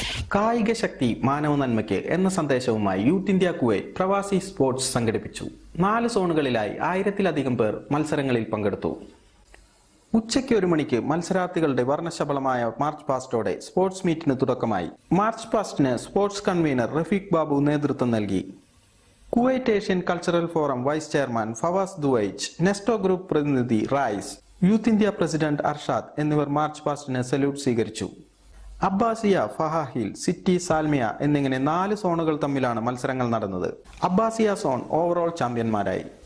കായിക ശക്തി മാനവ നന്മയ്ക്ക് എന്ന സന്ദേശവുമായി യൂത്ത് ഇന്ത്യ കുവൈറ്റ് പ്രവാസി സ്പോർട്സ് സംഘടിപ്പിച്ചു നാല് സോണുകളിലായി ആയിരത്തിലധികം പേർ മത്സരങ്ങളിൽ പങ്കെടുത്തു ഉച്ചയ്ക്ക് ഒരു മണിക്ക് മത്സരാർത്ഥികളുടെ വർണ്ണശബളമായ മാർച്ച് പാസ്റ്റോടെ സ്പോർട്സ് മീറ്റിന് തുടക്കമായി മാർച്ച് പാസ്റ്റിന് സ്പോർട്സ് കൺവീനർ റഫീഖ് ബാബു നേതൃത്വം നൽകി Kuwait Asian cultural forum vice chairman Fawas Duwaich Nesto group പ്രതിനിധി Rais youth India president Arshad എന്നിവർ മാർച്ച് പാസ്റ്റിന് സല്യൂട്ട് സ്വീകരിച്ചു അബ്ബാസിയ ഫഹാഹിൽ സിറ്റി സാൽമിയ എന്നിങ്ങനെ നാല് സോണുകൾ തമ്മിലാണ് മത്സരങ്ങൾ നടന്നത് അബ്ബാസിയ സോൺ ഓവറോൾ ചാമ്പ്യന്മാരായി